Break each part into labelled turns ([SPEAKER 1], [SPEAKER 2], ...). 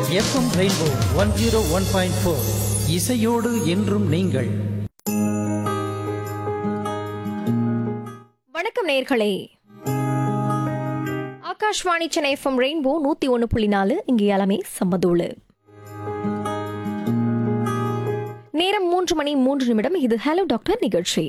[SPEAKER 1] FM rainbow one zero one point four இசையோடு என்றும் நீங்கள்
[SPEAKER 2] வணக்கம் நேர்களே ஆகாஷ்வாணி சென்னை எஃப்எம் ரெயின்போ நூத்தி ஒன்று புள்ளி நாலு இங்கே எல்லாமே சம்மதோளு நேரம் மூன்று மணி மூன்று நிமிடம் இது ஹலோ டாக்டர் நிகழ்ச்சி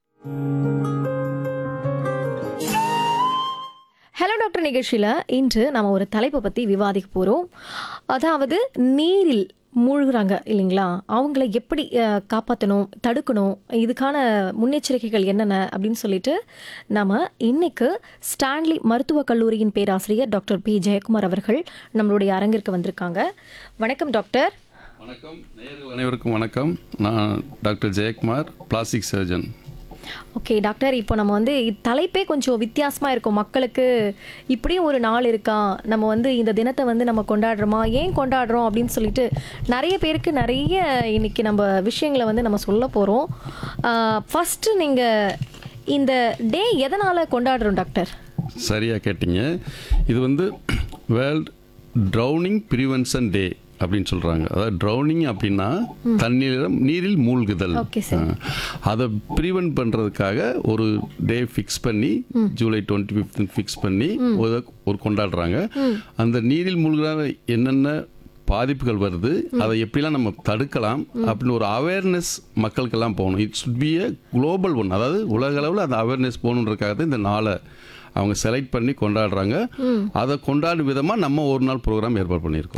[SPEAKER 2] ஹலோ டாக்டர் நிகழ்ச்சியில் இன்று நம்ம ஒரு தலைப்பை பற்றி விவாதிக்க போகிறோம் அதாவது நீரில் மூழ்குறாங்க இல்லைங்களா அவங்கள எப்படி அஹ், காப்பாற்றணும் தடுக்கணும் இதுக்கான முன்னெச்சரிக்கைகள் என்னென்ன அப்படின்னு சொல்லிட்டு நம்ம இன்னைக்கு ஸ்டான்லி மருத்துவக் கல்லூரியின் பேராசிரியர் டாக்டர் பி ஜெயக்குமார் அவர்கள் நம்மளுடைய அரங்கிற்கு வந்திருக்காங்க வணக்கம் டாக்டர்
[SPEAKER 3] வணக்கம் நேயர்கள் அனைவருக்கும் வணக்கம் நான் doctor Jayakumar plastic surgeon
[SPEAKER 2] okay doctor இப்போ நம்ம வந்து இத் தலைப்பே கொஞ்சம் வித்தியாசமாக இருக்கும் மக்களுக்கு இப்படியும் ஒரு நாள் இருக்கா நம்ம வந்து இந்த தினத்தை வந்து நம்ம கொண்டாடுறோமா ஏன் கொண்டாடுறோம் அப்படின்னு சொல்லிட்டு நிறைய பேருக்கு நிறைய இன்னைக்கு நம்ம விஷயங்களை வந்து நம்ம சொல்ல போகிறோம் ஃபஸ்ட்டு நீங்கள் இந்த டே எதனால் கொண்டாடுறோம் டாக்டர்
[SPEAKER 3] சரியாக கேட்டீங்க இது வந்து வேர்ல்ட் ட்ரௌனிங் ப்ரிவென்ஷன் டே அப்படின்னு சொல்கிறாங்க அதாவது ட்ரௌனிங் அப்படின்னா தண்ணீரில் நீரில் மூழ்குதல்
[SPEAKER 2] Okay, sir.
[SPEAKER 3] ஆ. அதை ப்ரிவென்ட் பண்ணுறதுக்காக ஒரு டே ஃபிக்ஸ் பண்ணி ஜூலை டுவெண்ட்டி ஃபிஃப்த் ஃபிக்ஸ் பண்ணி ஒரு ஒரு கொண்டாடுறாங்க அந்த நீரில் மூழ்கிற என்னென்ன பாதிப்புகள் வருது அதை எப்படிலாம் நம்ம தடுக்கலாம் அப்படின்னு ஒரு அவேர்னஸ் மக்களுக்கெல்லாம் போகணும் it should be a global one அதாவது உலக அளவில் அந்த அவேர்னஸ் போகணுன்றக்காக தான் இந்த நாளை அவங்க செலக்ட் பண்ணி கொண்டாடுறாங்க அதை கொண்டாடும் விதமாக நம்ம ஒரு நாள் ப்ரோக்ராம் ஏற்பாடு பண்ணியிருக்கோம்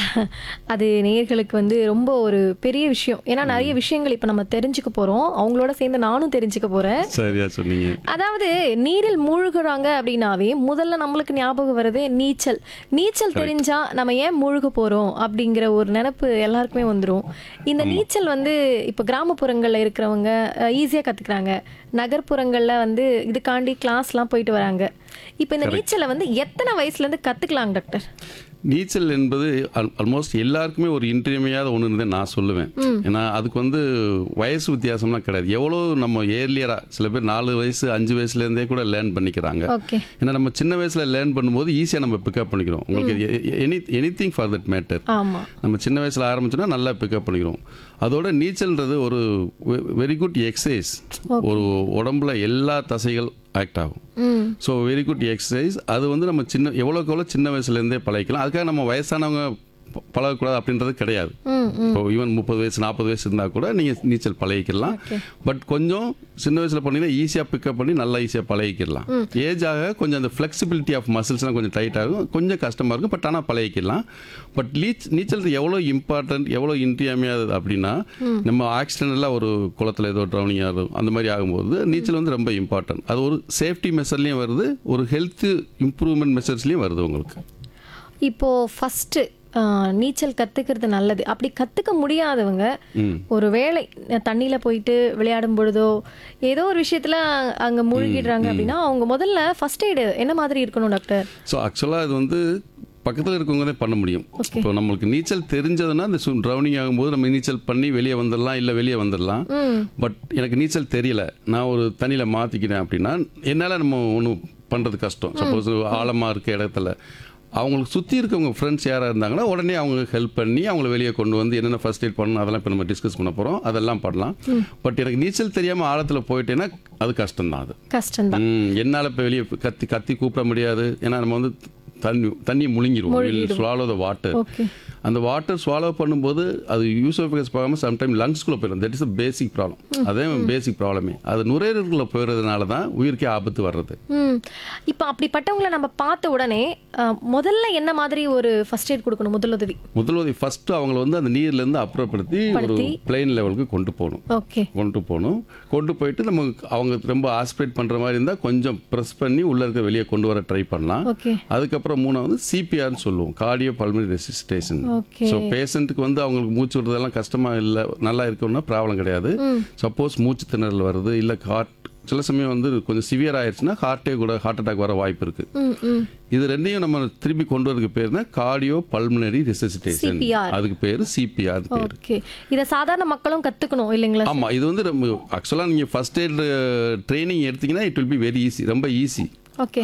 [SPEAKER 2] அது நேயர்களுக்கு வந்து ரொம்ப ஒரு பெரிய விஷயம் ஏன்னா நிறைய விஷயங்கள் இப்போ நம்ம தெரிஞ்சுக்க போகிறோம் அவங்களோட சேர்ந்து நானும் தெரிஞ்சுக்க போகிறேன்
[SPEAKER 3] சரியா சொன்னீங்க
[SPEAKER 2] அதாவது நீரில் மூழ்குறாங்க அப்படின்னாவே முதல்ல நம்மளுக்கு ஞாபகம் வருது நீச்சல் நீச்சல் தெரிஞ்சா நம்ம ஏன் மூழ்க போறோம் அப்படிங்கிற ஒரு நினைப்பு எல்லாருக்குமே வந்துடும் இந்த நீச்சல் வந்து இப்போ கிராமப்புறங்கள்ல இருக்கிறவங்க ஈஸியாக கத்துக்கிறாங்க நகர்ப்புறங்கள்ல வந்து இதுக்காண்டி கிளாஸ்லாம் போயிட்டு வராங்க இப்போ இந்த நீச்சலை வந்து எத்தனை வயசுல இருந்து கத்துக்கலாங்க டாக்டர்
[SPEAKER 3] நீச்சல் என்பது ஆல்மோஸ்ட் எல்லாருக்குமே ஒரு இன்றியமையாத ஒன்றுன்னு நான் சொல்லுவேன் ஏன்னா அதுக்கு வந்து வயசு வித்தியாசம்லாம் கிடையாது எவ்வளோ நம்ம ஏர்லியராக சில பேர் நாலு வயசு அஞ்சு வயசுலேருந்தே கூட லேர்ன் பண்ணிக்கிறாங்க
[SPEAKER 2] ஓகே
[SPEAKER 3] ஏன்னா நம்ம சின்ன வயசில் லேர்ன் பண்ணும்போது ஈஸியாக நம்ம பிக்கப் பண்ணிக்கிறோம் உங்களுக்கு any anything for that matter
[SPEAKER 2] ஆமா
[SPEAKER 3] நம்ம சின்ன வயசில் ஆரம்பிச்சோன்னா நல்லா பிக்கப் பண்ணிக்கிறோம் அதோட நீச்சல்ன்றது ஒரு வெரி குட் எக்ஸசைஸ் ஒரு உடம்புல எல்லா தசைகள் ஆக்ட் ஆகும்
[SPEAKER 2] ம்
[SPEAKER 3] ஸோ வெரி குட் எக்ஸசைஸ் அது வந்து நம்ம சின்ன எவ்வளோக்கு எவ்வளோ சின்ன வயசுலேருந்தே பழகிக்கலாம் அதுக்காக நம்ம வயசானவங்க ப- பழகக்கூடாது அப்படின்றது கிடையாது
[SPEAKER 2] ம்
[SPEAKER 3] இப்போ ஈவன் முப்பது வயசு நாற்பது வயசு இருந்தால் கூட நீங்கள் நீச்சல் பழகிக்கலாம் பட் கொஞ்சம் சின்ன வயசில் பண்ணீங்கன்னா ஈஸியாக பிக்கப் பண்ணி நல்லா ஈஸியாக பழகிக்கலாம் ஏஜ் ஆக கொஞ்சம் அந்த ஃப்ளெக்சிபிலிட்டி ஆஃப் மசில்ஸ்லாம் கொஞ்சம் டைட் ஆகும் கொஞ்சம் கஷ்டமாக இருக்கும் பட் ஆனால் பழகிக்கலாம் பட் லீச் நீச்சல் எவ்வளோ இம்பார்ட்டன்ட் எவ்வளோ இன்றியமையாதது அப்படின்னா நம்ம ஆக்சிடென்டலாக ஒரு குளத்தில் ஏதோ ட்ரௌனிங் ஆகும் அந்த மாதிரி ஆகும்போது நீச்சல் வந்து ரொம்ப இம்பார்ட்டன்ட் அது ஒரு சேஃப்டி மெஷர்லேயும் வருது ஒரு ஹெல்த் இம்ப்ரூவ்மெண்ட் மெஷர்ஸ்லேயும் வருது உங்களுக்கு
[SPEAKER 2] இப்போ ஃபர்ஸ்ட் நீச்சல் கத்துக்கிறது நல்லது அப்படி கத்துக்க முடியாதவங்க
[SPEAKER 3] ம்
[SPEAKER 2] ஒரு வேளை தண்ணியில போயிட்டு விளையாடும் பொழுதோ ஏதோ ஒரு விஷயத்துல அங்க மூழ்கிடுறாங்க அப்படின்னா அவங்க முதல்ல ஃபர்ஸ்ட் எய்டு என்ன மாதிரி இருக்கணும் டாக்டர்
[SPEAKER 3] ஸோ ஆக்சுவலாக இது வந்து பக்கத்தில் இருக்கவங்க தான் பண்ண முடியும்
[SPEAKER 2] Okay.
[SPEAKER 3] இப்போ நம்மளுக்கு நீச்சல் தெரிஞ்சதுன்னா இந்த ட்ரௌனிங் ஆகும்போது நம்ம நீச்சல் பண்ணி வெளியே வந்துடலாம் இல்லை வெளியே வந்துடலாம்
[SPEAKER 2] ம்
[SPEAKER 3] பட் எனக்கு நீச்சல் தெரியல நான் ஒரு தண்ணியில் மாற்றிக்கிறேன் அப்படின்னா என்னால் நம்ம ஒன்றும் பண்ணுறது கஷ்டம் சப்போஸ் ஆழமாக இருக்க இடத்துல அவங்களுக்கு சுற்றி இருக்கவங்க ஃப்ரெண்ட்ஸ் யாராக இருந்தாங்கன்னா உடனே அவங்க ஹெல்ப் பண்ணி அவங்கள வெளியே கொண்டு வந்து என்னென்ன ஃபர்ஸ்ட் எய்ட் பண்ணணும் அதெல்லாம் இப்போ நம்ம டிஸ்கஸ் பண்ண போகிறோம் அதெல்லாம் பண்ணலாம் பட் எனக்கு நீச்சல் தெரியாமல் ஆழத்தில் போயிட்டேன்னா அது கஷ்டம்தான் அது
[SPEAKER 2] கஷ்டம்தான்
[SPEAKER 3] ம், என்னால இப்போ வெளியே கத்தி கத்தி கூப்பிட முடியாது ஏன்னா நம்ம வந்து தண்ணி தண்ணி முழுங்கிரும் ஸ்வாலோ த வாட்டர்
[SPEAKER 2] ஓகே
[SPEAKER 3] அந்த வாட்டர் ஸ்வாலோ பண்ணும்போது அது யூசோஃபிகஸ் போகாமல் சம்டைம் லங்ஸ்குள்ளே போயிடும் தட் இஸ் பேசிக் ப்ராப்ளம் அதே பேசிக் ப்ராப்ளமே அது நுரையீரலுக்குள்ள போயிடுறதுனால தான் உயிருக்கே ஆபத்து வர்றது
[SPEAKER 2] ம் இப்போ அப்படிப்பட்டவங்கள நம்ம பார்த்த உடனே அஹ், முதல்ல என்ன மாதிரி ஒரு ஃபர்ஸ்ட் எய்ட் கொடுக்கணும் முதலுதவி
[SPEAKER 3] முதல்வதி ஃபர்ஸ்ட் அவங்கள வந்து அந்த நீர்லேருந்து அப்புறப்படுத்தி ஒரு
[SPEAKER 2] படுத்தி.
[SPEAKER 3] பிளெயின் லெவலுக்கு கொண்டு போகணும்
[SPEAKER 2] ஓகே
[SPEAKER 3] கொண்டு போகணும் கொண்டு போயிட்டு நம்ம அவங்க ரொம்ப ஆஸ்பிரேட் பண்ணுற மாதிரி இருந்தால் கொஞ்சம் ப்ரெஸ் பண்ணி உள்ளே இருக்க வெளியே கொண்டு வர ட்ரை பண்ணலாம்
[SPEAKER 2] ஓகே
[SPEAKER 3] அதுக்கப்புறம் மூணாவது சிபிஆர்னு சொல்லுவோம் cardio pulmonary resuscitation
[SPEAKER 2] okay
[SPEAKER 3] so பேஷண்ட்டுக்கு வந்து அவங்களுக்கு மூச்சு விடுறதெல்லாம் கஷ்டமாக இல்லை நல்லா இருக்கணும்னா ப்ராப்ளம் கிடையாது சப்போஸ் மூச்சு திணறல் வருது இல்லை ஹார்ட் சில சமயம் வந்து கொஞ்சம் சிவியர் ஆயிடுச்சுன்னா ஹார்ட்டே கூட ஹார்ட் அட்டாக் வர வாய்ப்பு இருக்கு
[SPEAKER 2] ம் ம்
[SPEAKER 3] இது ரெண்டையும் நம்ம திருப்பி கொண்டு வரதுக்கு பேர் தான் கார்டியோ பல்மனரி ரெசிஸ்டேஷன்
[SPEAKER 2] CPR.
[SPEAKER 3] அதுக்கு பேர் சிபிஆர் பேர்
[SPEAKER 2] ஓகே இதை சாதாரண மக்களும் கத்துக்கணும் இல்லைங்களா
[SPEAKER 3] ஆமா இது வந்து ரொம்ப ஆக்சுவலாக நீங்கள் ஃபர்ஸ்ட் எய்ட் ட்ரைனிங் எடுத்தீங்கன்னா it will be very easy ரொம்ப ஈஸி
[SPEAKER 2] ஓகே